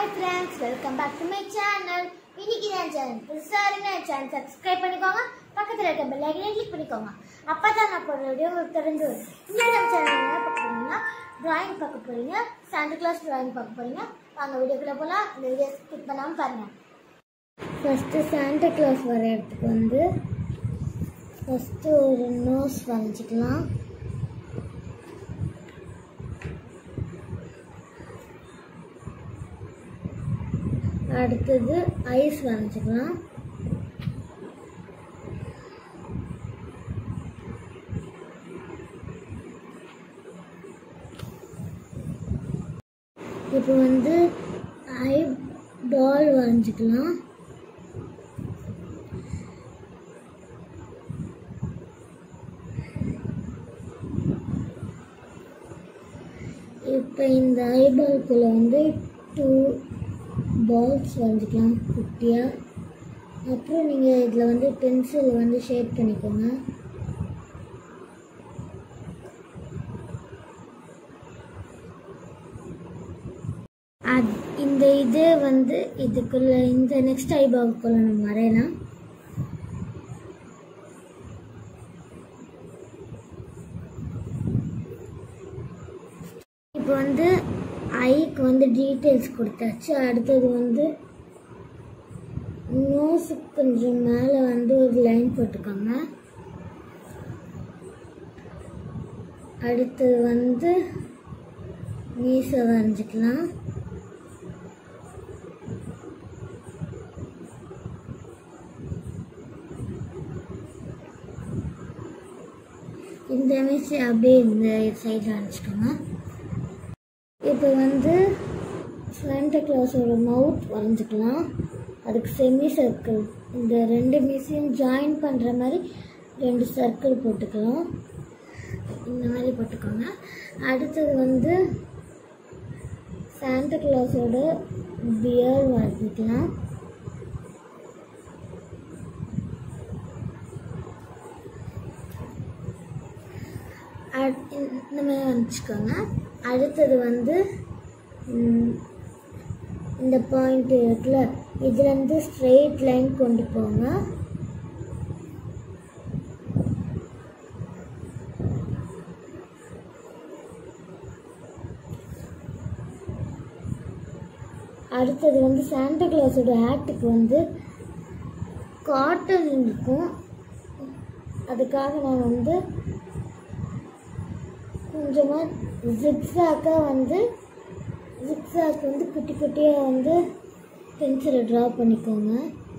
friends welcome back to my channel இன்னைக்கு நான் channel புதுசாக இருந்தா என் சேனல் சப்ஸ்கிரைப் பண்ணிக்கோங்க பக்கத்தில் இருக்க பெல் ஐக்கனை கிளிக் பண்ணிக்கோங்க அப்போ தான் நான் போடுற வீடியோ உங்களுக்கு தெரிஞ்சு வரும் இன்னும் நம்ம சேனல் என்ன பார்க்க போறீங்கன்னா டிராயிங் பார்க்க போறீங்க சாண்டா கிளாஸ் டிராயிங் பார்க்க போறீங்க வாங்க வீடியோக்குள்ளே போகலாம் இந்த வீடியோ ஸ்கிப் பண்ணாமல் பாருங்கள் ஃபஸ்ட்டு சாண்டா கிளாஸ் வரையறதுக்கு வந்து ஃபஸ்ட்டு ஒரு நோஸ் வரைஞ்சிக்கலாம் அடுத்தது ஐஸ் வரைஞ்சிக்கலாம் இப்போ வந்து ஐ பால் வரைஞ்சிக்கலாம் இப்போ இந்த ஐபால்குள்ளே வந்து டூ பால்ஸ் வரைஞ்சிக்கலாம் குட்டியாக அப்புறம் நீங்கள் இதில் வந்து பென்சில் வந்து ஷேட் பண்ணிக்கோங்க அத் இந்த இது வந்து இதுக்குள்ள இந்த நெக்ஸ்ட் ஐபால்குள்ள நம்ம வரையலாம் இப்போ வந்து ஐக்கு வந்து டீட்டெயில்ஸ் கொடுத்தாச்சு அடுத்தது வந்து நோஸுக்கு கொஞ்சம் மேலே வந்து ஒரு லைன் போட்டுக்கோங்க அடுத்தது வந்து மீசை வரைஞ்சிக்கலாம் இந்த மீசை அப்படியே இந்த சைடில் வரைஞ்சிக்கோங்க இப்போ வந்து சாண்டா கிளாஸோட மவுத் வரைஞ்சிக்கலாம் அதுக்கு செமி சர்க்கிள் இந்த ரெண்டு மீசையும் ஜாயின் பண்ணுற மாதிரி ரெண்டு சர்க்கிள் போட்டுக்கலாம் இந்த மாதிரி போட்டுக்கோங்க அடுத்தது வந்து சாண்டா கிளாஸோட பியர் வரைஞ்சிக்கலாம் அட்- இந்த மாதிரி வரைஞ்சிக்கோங்க அடுத்தது வந்து ம், இந்த பாயிண்ட் இருக்குல்ல இதுலேருந்து ஸ்ட்ரெயிட் லைன் கொண்டு போங்க அடுத்தது வந்து சாண்டா கிளாஸோட ஹேட்டுக்கு வந்து காட்டன் இருக்கும் அதுக்காக நான் வந்து கொஞ்சமாக ஜிக்ஸாக்காக வந்து ஜிக்ஸாக் வந்து குட்டி குட்டியாக வந்து பென்சிலை ட்ரா பண்ணிக்கோங்க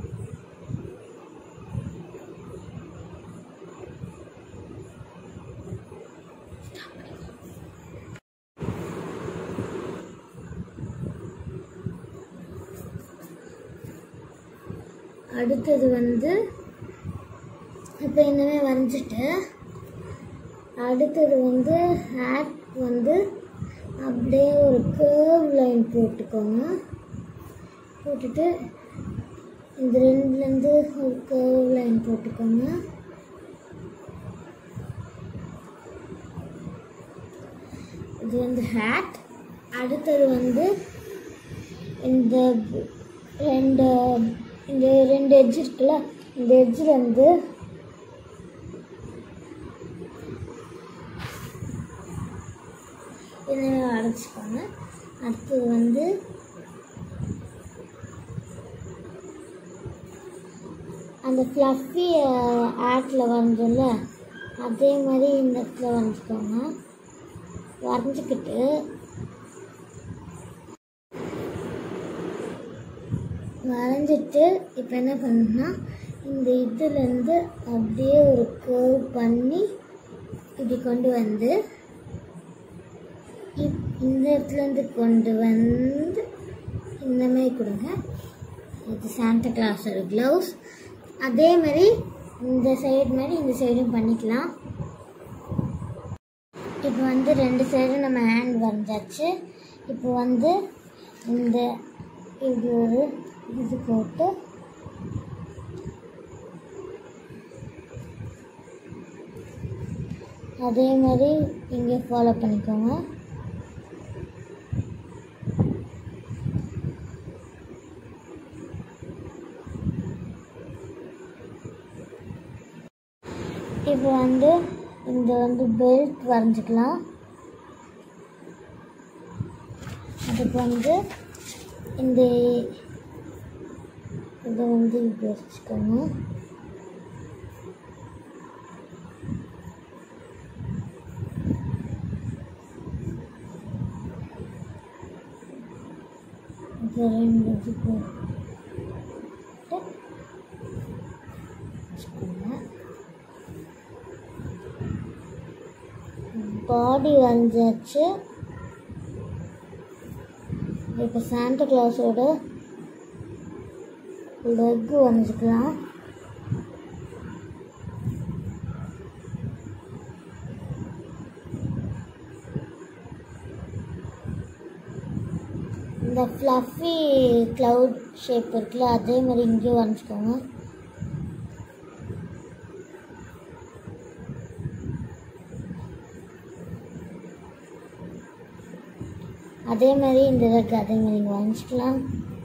அடுத்தது வந்து இப்போ இன்னமே வரைஞ்சிட்டு அடுத்தது வந்து ஹேட் வந்து அப்படியே ஒரு கேர்வ் லைன் போட்டுக்கோங்க போட்டுட்டு இந்த ரெண்டுலேருந்து ஒரு கேர்வ் லைன் போட்டுக்கோங்க இது வந்து ஹேட் அடுத்தது வந்து இந்த ரெண்டு இந்த ரெண்டு எட்ஜ் இருக்குல்ல இந்த எட்ஜில் வந்து இதை அடைச்சிக்கோங்க அடுத்தது வந்து அந்த ஃப்ளஃபி ஆட்டில் வரைஞ்சோம்ல அதே மாதிரி இந்த இடத்துல வரைஞ்சிக்கோங்க வரைஞ்சிக்கிட்டு வரைஞ்சிட்டு இப்போ என்ன பண்ணணும்னா இந்த இதுலேருந்து அப்படியே ஒரு கேர்வ் பண்ணி இப்படி கொண்டு வந்து இப்- இந்த இடத்துலேருந்து கொண்டு வந்து இந்த மாதிரி கொடுங்க இது சாண்டா கிளாஸோட க்ளவுஸ் அதே மாதிரி இந்த சைடு மாதிரி இந்த சைடும் பண்ணிக்கலாம் இப்போ வந்து ரெண்டு சைடும் நம்ம ஹேண்ட் வரைஞ்சாச்சு இப்போ வந்து இந்த இது ஒரு இது போட்டு அதே மாதிரி இங்கே ஃபாலோ பண்ணிக்கோங்க இப்போ வந்து இந்த வந்து பெல்ட் வரைஞ்சிக்கலாம் அதுக்கு வந்து இந்த இதை வந்து இப்படி வச்சுக்கணும் இது ரெண்டு இது போட்டு வச்சுக்கோங்க பாடி வரைஞ்சாச்சு இப்போ சாண்டா கிளாஸோட லெக் வரைஞ்சிக்கலாம் இந்த ஃப்ளஃபி க்ளவுட் ஷேப் இருக்குல்ல அதே மாதிரி இங்கேயும் வரைஞ்சிக்கோங்க அதே மாதிரி இந்த இதற்கு அதே மாதிரி இங்கே வரைஞ்சிக்கலாம்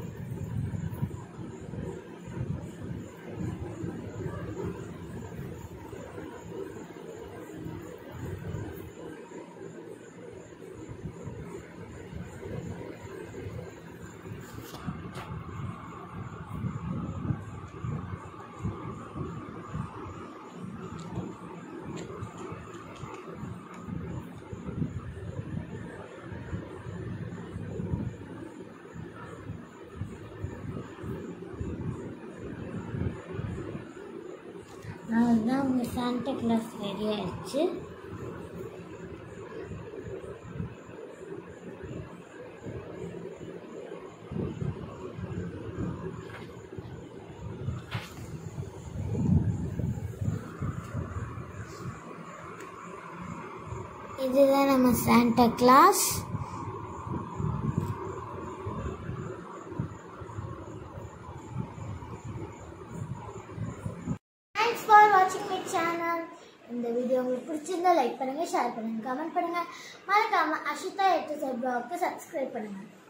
அதுதான் உங்கள் சாண்டா கிளாஸ் ரெடி ஆயிடுச்சு இதுதான் நம்ம சாண்டா கிளாஸ் தேங்க்ஸ் ஃபார் வாட்சிங் மை சேனல் இந்த வீடியோ உங்களுக்கு பிடிச்சிருந்தா லைக் பண்ணுங்க ஷேர் பண்ணுங்க கமெண்ட் பண்ணுங்க மறக்காம அஷிதா எட்டு ப்ளாக்கு சப்ஸ்கிரைப் பண்ணுங்க